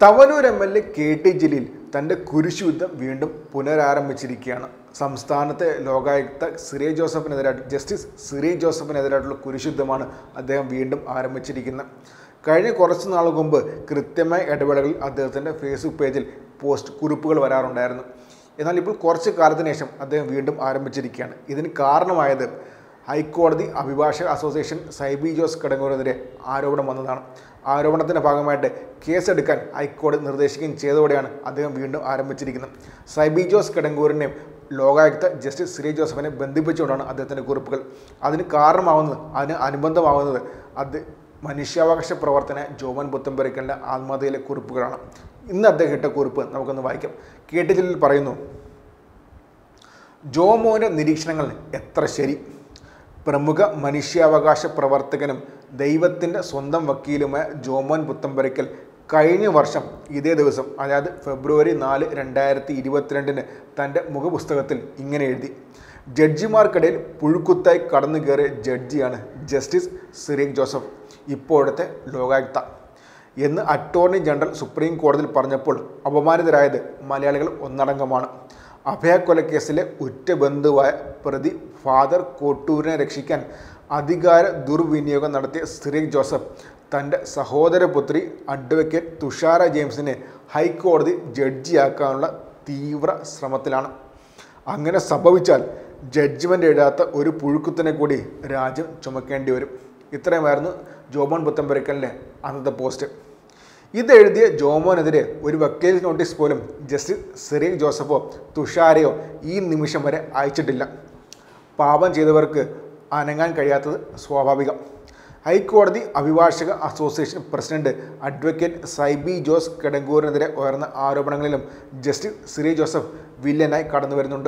Thavanur M L A K T Jaleel തൻ്റെ കുരിശുയുദ്ധം വീണ്ടും പുനരാരംഭിച്ചിരിക്കുകയാണ് സംസ്ഥാനത്തെ ലോകായുക്ത സിറേ ജോസഫിനെതിരായിട്ട് ജസ്റ്റിസ് സിറേ ജോസഫിനെതിരായിട്ടുള്ള കുരിശുദ്ധമാണ് അദ്ദേഹം വീണ്ടും ആരംഭിച്ചിരിക്കുന്നത് കഴിഞ്ഞ കുറച്ച് നാൾ മുമ്പ് കൃത്യമായ ഇടവേളകളിൽ അദ്ദേഹത്തിൻ്റെ ഫേസ്ബുക്ക് പേജിൽ പോസ്റ്റ് കുറിപ്പുകൾ വരാറുണ്ടായിരുന്നു എന്നാൽ ഇപ്പോൾ കുറച്ച് കാലത്തിന് ശേഷം അദ്ദേഹം വീണ്ടും ആരംഭിച്ചിരിക്കുകയാണ് ഇതിന് കാരണമായത് ഹൈക്കോടതി അഭിഭാഷക അസോസിയേഷൻ സൈബി ജോസ് കടങ്ങൂരിനെതിരെ ആരോപണം വന്നതാണ് ആരോപണത്തിൻ്റെ ഭാഗമായിട്ട് കേസെടുക്കാൻ ഹൈക്കോടതി നിർദ്ദേശിക്കുകയും ചെയ്തതോടെയാണ് അദ്ദേഹം വീണ്ടും ആരംഭിച്ചിരിക്കുന്നത് സൈബി ജോസ് കിടങ്ങൂരിനെയും ലോകായുക്ത ജസ്റ്റിസ് ശ്രീ ജോസഫിനെ ബന്ധിപ്പിച്ചുകൊണ്ടാണ് അദ്ദേഹത്തിൻ്റെ കുറിപ്പുകൾ അതിന് കാരണമാവുന്നത് അതിന് അനുബന്ധമാവുന്നത് അത് മനുഷ്യാവകാശ പ്രവർത്തന ജോമൻ പുത്തമ്പരക്കലിൻ്റെ ആത്മഹത്യയിലെ കുറിപ്പുകളാണ് ഇന്ന് അദ്ദേഹം ഇട്ട കുറിപ്പ് നമുക്കൊന്ന് വായിക്കാം കേട്ടുചെല്ലിൽ പറയുന്നു ജോമോൻ്റെ നിരീക്ഷണങ്ങൾ എത്ര ശരി പ്രമുഖ മനുഷ്യാവകാശ പ്രവർത്തകനും ദൈവത്തിൻ്റെ സ്വന്തം വക്കീലുമായ ജോമോൻ പുത്തമ്പരക്കൽ കഴിഞ്ഞ വർഷം ഇതേ ദിവസം അതായത് ഫെബ്രുവരി നാല് രണ്ടായിരത്തി ഇരുപത്തിരണ്ടിന് തൻ്റെ മുഖപുസ്തകത്തിൽ ഇങ്ങനെ എഴുതി ജഡ്ജിമാർക്കിടയിൽ പുഴുക്കുത്തായി കടന്നു കയറിയ ജഡ്ജിയാണ് ജസ്റ്റിസ് സിറീഖ് ജോസഫ് ഇപ്പോഴത്തെ ലോകായുക്ത എന്ന് അറ്റോർണി ജനറൽ സുപ്രീം കോടതിയിൽ പറഞ്ഞപ്പോൾ അപമാനിതരായത് മലയാളികൾ ഒന്നടങ്കമാണ് അഭയക്കൊലക്കേസിലെ ഉറ്റ ബന്ധുവായ പ്രതി ഫാദർ കോട്ടൂരിനെ രക്ഷിക്കാൻ അധികാര ദുർവിനിയോഗം നടത്തിയ സിറിക് ജോസഫ് തൻ്റെ സഹോദരപുത്രി അഡ്വക്കേറ്റ് തുഷാര ജെയിംസിനെ ഹൈക്കോടതി ജഡ്ജിയാക്കാനുള്ള തീവ്ര ശ്രമത്തിലാണ് അങ്ങനെ സംഭവിച്ചാൽ ജഡ്ജ്മെൻ്റ് എഴുതാത്ത ഒരു പുഴുക്കുത്തിനെ കൂടി രാജ്യം ചുമക്കേണ്ടി വരും ഇത്രയുമായിരുന്നു ജോബോൺ പുത്തമ്പരക്കലിൻ്റെ അന്നത്തെ പോസ്റ്റ് ഇതെഴുതിയ ജോമോനെതിരെ ഒരു വക്കീൽ നോട്ടീസ് പോലും ജസ്റ്റിസ് സിറീഖ് ജോസഫോ തുഷാരയോ ഈ നിമിഷം വരെ അയച്ചിട്ടില്ല പാപം ചെയ്തവർക്ക് അനങ്ങാൻ കഴിയാത്തത് സ്വാഭാവികം ഹൈക്കോടതി അഭിഭാഷക association president advocate Saiby Jose കെടങ്കൂരിനെതിരെ ഉയർന്ന ആരോപണങ്ങളിലും ജസ്റ്റിസ് സിറി ജോസഫ് വില്ലനായി കടന്നു വരുന്നുണ്ട്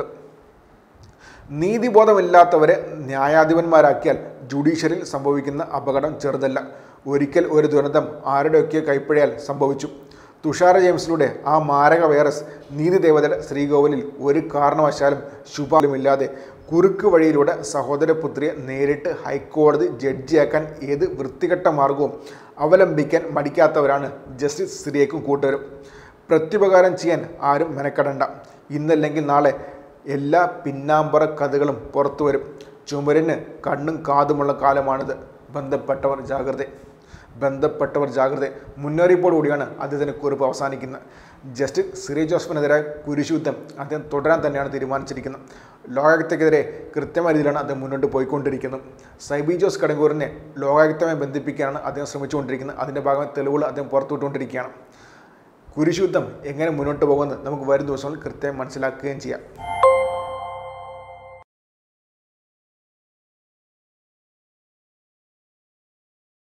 നീതിബോധമില്ലാത്തവരെ ന്യായാധിപന്മാരാക്കിയാൽ ജുഡീഷ്യറിയിൽ സംഭവിക്കുന്ന അപകടം ചെറുതല്ല ഒരിക്കൽ ഒരു ദുരന്തം ആരുടെയൊക്കെ കൈപ്പിഴയാൽ സംഭവിച്ചു തുഷാര ജെയിംസിലൂടെ ആ മാരക വൈറസ് നീതിദേവതയുടെ ശ്രീകോവിലിൽ ഒരു കാരണവശാലും ശുഭാലുമില്ലാതെ കുറുക്ക് വഴിയിലൂടെ സഹോദരപുത്രിയെ നേരിട്ട് ഹൈക്കോടതി ജഡ്ജിയാക്കാൻ ഏത് വൃത്തികെട്ട മാർഗവും അവലംബിക്കാൻ മടിക്കാത്തവരാണ് ജസ്റ്റിസ് സിറിയക്കും കൂട്ടുകാരും പ്രത്യുപകാരം ചെയ്യാൻ ആരും മെനക്കെടണ്ട ഇന്നല്ലെങ്കിൽ നാളെ എല്ലാ പിന്നാമ്പറ കഥകളും പുറത്തു വരും ചുമരിന് കണ്ണും കാതുമുള്ള കാലമാണിത് ബന്ധപ്പെട്ടവർ ജാഗ്രത ബന്ധപ്പെട്ടവർ ജാഗ്രത മുന്നറിയിപ്പോടുകൂടിയാണ് അദ്ദേഹത്തിൻ്റെ കുറിപ്പ് അവസാനിക്കുന്നത് ജസ്റ്റിസ് സിറി ജോസഫിനെതിരെ കുരിശുദ്ധം അദ്ദേഹം തുടരാൻ തന്നെയാണ് തീരുമാനിച്ചിരിക്കുന്നത് ലോകായുക്തക്കെതിരെ കൃത്യമായ രീതിയിലാണ് അദ്ദേഹം മുന്നോട്ട് പോയിക്കൊണ്ടിരിക്കുന്നത് സൈബി ജോസ് കടങ്കൂറിനെ ലോകായുക്തമായി ബന്ധിപ്പിക്കാനാണ് അദ്ദേഹം ശ്രമിച്ചുകൊണ്ടിരിക്കുന്നത് അതിൻ്റെ ഭാഗമായി തെളിവുകൾ അദ്ദേഹം പുറത്തുവിട്ടുകൊണ്ടിരിക്കുകയാണ് കുരിശുദ്ധം എങ്ങനെ മുന്നോട്ട് പോകുമെന്ന് നമുക്ക് വരും ദിവസങ്ങളിൽ കൃത്യം മനസ്സിലാക്കുകയും ചെയ്യാം